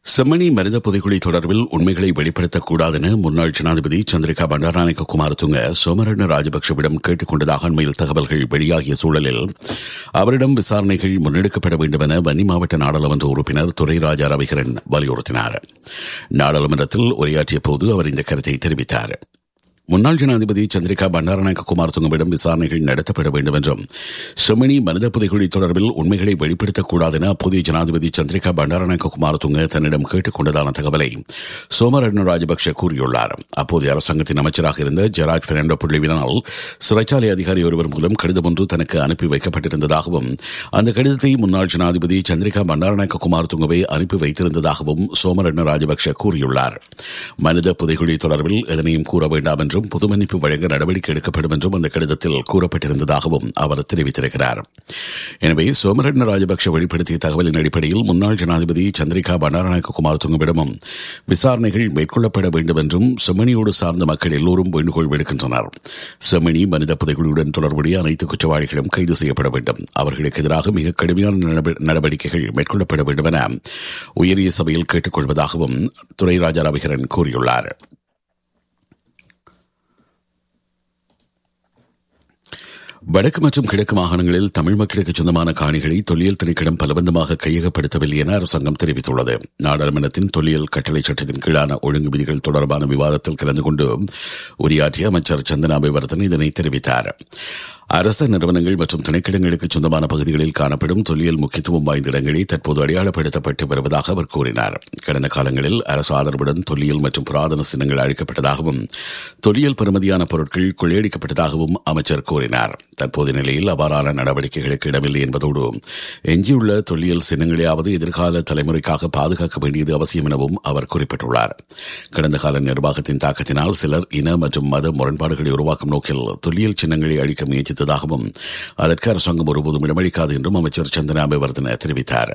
செம்மணி மனித புதைக்குழி தொடர்பில் உண்மைகளை வெளிப்படுத்தக்கூடாது என முன்னாள் ஜனாதிபதி சந்திரிகா பண்டாரநாயக்க குமாரதுங்க சோமரண்ண ராஜபக்சவிடம் கேட்டுக் கொண்டதாக அண்மையில் தகவல்கள் வெளியாகிய சூழலில் அவரிடம் விசாரணைகள் முன்னெடுக்கப்பட வேண்டும் என வன்னி மாவட்ட நாடாளுமன்ற உறுப்பினர் துரைராஜா ரவிகரன் வலியுறுத்தினார் நாடாளுமன்றத்தில் உரையாற்றிய போது அவர் இந்த கருத்தை தெரிவித்தார் முன்னாள் ஜனாதிபதி சந்திரிகா பண்டாரநாயக்க குமாரதுங்கவிடம் விசாரணைகள் நடத்தப்பட வேண்டும் என்றும் செம்மணி மனித புதைகுழி தொடர்பில் உண்மைகளை வெளிப்படுத்தக்கூடாது என அப்போதைய ஜனாதிபதி சந்திரிகா பண்டாரநாயக்க குமாரதுங்க தன்னிடம் கேட்டுக் கொண்டதான தகவலை சோமரட்ன ராஜபக்ஷ கூறியுள்ளார் அப்போதைய அரசாங்கத்தின் அமைச்சராக இருந்த ஜெராஜ் பெர்னாண்டோ புள்ளிவினால் சிறைச்சாலை அதிகாரி ஒருவர் மூலம் கடிதம் ஒன்று தனக்கு அனுப்பி வைக்கப்பட்டிருந்ததாகவும் அந்த கடிதத்தை முன்னாள் ஜனாதிபதி சந்திரிகா பண்டாரநாயக்க குமாரதுங்கவை அனுப்பி வைத்திருந்ததாகவும் சோமரட்ன ராஜபக்ஷ கூறியுள்ளார் மனித புதைகுழி தொடர்பில் எதனையும் கூற வேண்டாம் என்றும் பொது மன்னிப்பு வழங்க நடவடிக்கை எடுக்கப்படும் என்றும் அந்த கடிதத்தில் கூறப்பட்டிருந்ததாகவும் அவர் தெரிவித்திருக்கிறார் எனவே சோமரட்ன ராஜபக்ஷ வெளிப்படுத்திய தகவலின் அடிப்படையில் முன்னாள் ஜனாதிபதி சந்திரிகா பண்டாரநாயக்க குமாரதுங்கவிடமும் விசாரணைகள் மேற்கொள்ளப்பட வேண்டும் என்றும் செம்மணியோடு சார்ந்த மக்கள் எல்லோரும் வேண்டுகோள் விடுக்கின்றனர் செம்மணி மனித புதைகுழியுடன் தொடர்புடைய அனைத்து குற்றவாளிகளும் கைது செய்யப்பட வேண்டும் அவர்களுக்கு எதிராக மிக கடுமையான நடவடிக்கைகள் மேற்கொள்ளப்பட வேண்டும் என உயரிய சபையில் கேட்டுக் கொள்வதாகவும் துரைராஜா ரவிகரன் கூறியுள்ளார் வடக்கு மற்றும் கிழக்கு மாகாணங்களில் தமிழ் மக்களுக்கு சொந்தமான காணிகளை தொல்லியல் திணைக்களம் பலவந்தமாக கையகப்படுத்தவில்லை என அரசாங்கம் தெரிவித்துள்ளது நாடாளுமன்றத்தின் தொல்லியல் கட்டளை சட்டத்தின் கீழான ஒழுங்கு விதிகள் தொடர்பான விவாதத்தில் கலந்து கொண்டு உரையாற்றிய அமைச்சர் சந்தனாபிவர்தன் இதனை தெரிவித்தார் அரச நிறுவனங்கள் மற்றும் திணைக்கிடங்களுக்கு சொந்தமான பகுதிகளில் காணப்படும் தொல்லியல் முக்கியத்துவம் வாய்ந்த இடங்களை தற்போது அடையாளப்படுத்தப்பட்டு வருவதாக அவர் கூறினார் கடந்த காலங்களில் அரசு ஆதரவுடன் தொல்லியல் மற்றும் புராதன சின்னங்கள் அழிக்கப்பட்டதாகவும் தொல்லியல் பெறுமதியான பொருட்கள் கொள்ளையடிக்கப்பட்டதாகவும் அமைச்சர் கூறினார் தற்போதைய நிலையில் அவ்வாறான நடவடிக்கைகளுக்கு இடமில்லை என்பதோடு எஞ்சியுள்ள தொல்லியல் சின்னங்களையாவது எதிர்கால தலைமுறைக்காக பாதுகாக்க வேண்டியது அவசியம் எனவும் அவர் குறிப்பிட்டுள்ளார் கடந்த கால நிர்வாகத்தின் தாக்கத்தினால் சிலர் இன மற்றும் மத முரண்பாடுகளை உருவாக்கும் நோக்கில் தொல்லியல் சின்னங்களை அழிக்க முயற்சி தெரிவித்ததாகவும் அதற்கு அரசாங்கம் ஒருபோதும் இடமளிக்காது என்றும் அமைச்சர் சந்தனா அபிவர்தன தெரிவித்தார்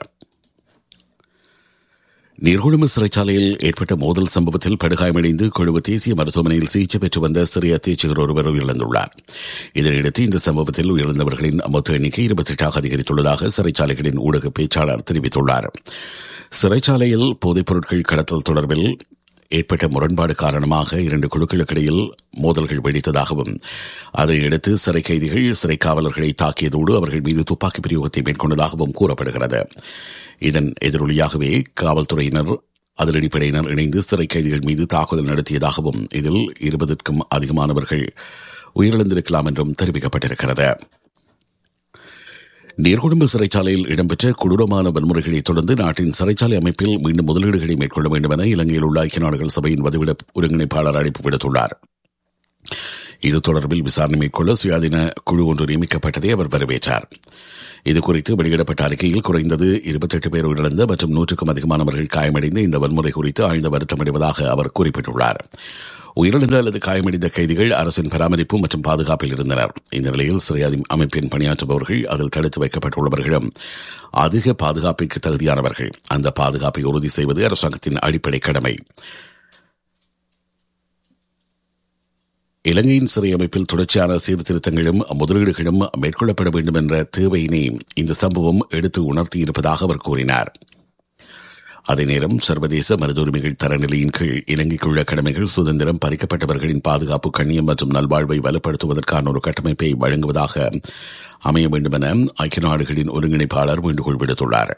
நீர்கொழும்பு சிறைச்சாலையில் ஏற்பட்ட மோதல் சம்பவத்தில் படுகாயமடைந்து கொழும்பு தேசிய மருத்துவமனையில் சிகிச்சை பெற்று வந்த சிறிய அத்தியட்சகர் ஒருவர் உயிரிழந்துள்ளார் இதனையடுத்து இந்த சம்பவத்தில் உயிரிழந்தவர்களின் மொத்த எண்ணிக்கை இருபத்தி எட்டாக அதிகரித்துள்ளதாக சிறைச்சாலைகளின் ஊடக பேச்சாளர் தெரிவித்துள்ளார் சிறைச்சாலையில் போதைப் பொருட்கள் கடத்தல் தொடர்பில் ஏற்பட்ட முரண்பாடு காரணமாக இரண்டு குழுக்களுக்கிடையில் மோதல்கள் வெடித்ததாகவும் அதையடுத்து சிறை கைதிகள் சிறை காவலர்களை தாக்கியதோடு அவர்கள் மீது துப்பாக்கி பிரயோகத்தை மேற்கொண்டதாகவும் கூறப்படுகிறது இதன் எதிரொலியாகவே காவல்துறையினர் அதிரடிப்படையினர் இணைந்து சிறை கைதிகள் மீது தாக்குதல் நடத்தியதாகவும் இதில் இருபதுக்கும் அதிகமானவர்கள் உயிரிழந்திருக்கலாம் என்றும் தெரிவிக்கப்பட்டிருக்கிறது நீர்கொழும்பு சிறைச்சாலையில் இடம்பெற்ற கொடூரமான வன்முறைகளை தொடர்ந்து நாட்டின் சிறைச்சாலை அமைப்பில் மீண்டும் முதலீடுகளை மேற்கொள்ள வேண்டும் என இலங்கையில் உள்ள ஐக்கிய நாடுகள் சபையின் வதிவிட ஒருங்கிணைப்பாளர் அழைப்பு விடுத்துள்ளார் இது தொடர்பில் விசாரணை மேற்கொள்ள சுயாதீன குழு ஒன்று நியமிக்கப்பட்டதை அவர் வரவேற்றார் இதுகுறித்து வெளியிடப்பட்ட அறிக்கையில் குறைந்தது இருபத்தெட்டு பேர் உயிரிழந்த மற்றும் நூற்றுக்கும் அதிகமானவர்கள் காயமடைந்த இந்த வன்முறை குறித்து ஆழ்ந்த வருத்தம் அடைவதாக அவர் குறிப்பிட்டுள்ளார் உயிரிழந்த அல்லது காயமடைந்த கைதிகள் அரசின் பராமரிப்பு மற்றும் பாதுகாப்பில் இருந்தனர் இந்த நிலையில் சிறையாதி அமைப்பின் பணியாற்றுபவர்கள் அதில் தடுத்து வைக்கப்பட்டுள்ளவர்களும் அதிக பாதுகாப்பிற்கு தகுதியானவர்கள் அந்த பாதுகாப்பை உறுதி செய்வது அரசாங்கத்தின் அடிப்படை கடமை இலங்கையின் சிறை அமைப்பில் தொடர்ச்சியான சீர்திருத்தங்களும் முதலீடுகளும் மேற்கொள்ளப்பட வேண்டும் என்ற தேவையினை இந்த சம்பவம் எடுத்து உணர்த்தியிருப்பதாக அவர் கூறினார் அதே நேரம் சர்வதேச மனித உரிமைகள் தரநிலையின் கீழ் இலங்கைக்குள்ள கடமைகள் சுதந்திரம் பறிக்கப்பட்டவர்களின் பாதுகாப்பு கண்ணியம் மற்றும் நல்வாழ்வை வலுப்படுத்துவதற்கான ஒரு கட்டமைப்பை வழங்குவதாக அமைய வேண்டும் என ஐக்கிய நாடுகளின் ஒருங்கிணைப்பாளர் வேண்டுகோள் விடுத்துள்ளார்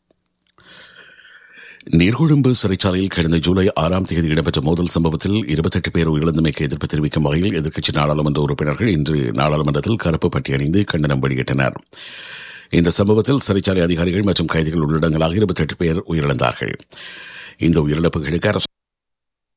நீர்கொழும்பு சிறைச்சாலையில் கடந்த ஜூலை ஆறாம் தேதி இடம்பெற்ற மோதல் சம்பவத்தில் இருபத்தெட்டு பேர் உயிரிழந்தமைக்கு எதிர்ப்பு தெரிவிக்கும் வகையில் எதிர்க்கட்சி நாடாளுமன்ற உறுப்பினர்கள் இன்று நாடாளுமன்றத்தில் கருப்பு பட்டி அணிந்து கண்டனம் வெளியிட்டனர் இந்த சம்பவத்தில் சிறைச்சாலை அதிகாரிகள் மற்றும் கைதிகள் உள்ளிடங்களாக இருபத்தெட்டு பேர் உயிரிழந்தார்கள் இந்த உயிரிழப்புகளுக்கு அரசு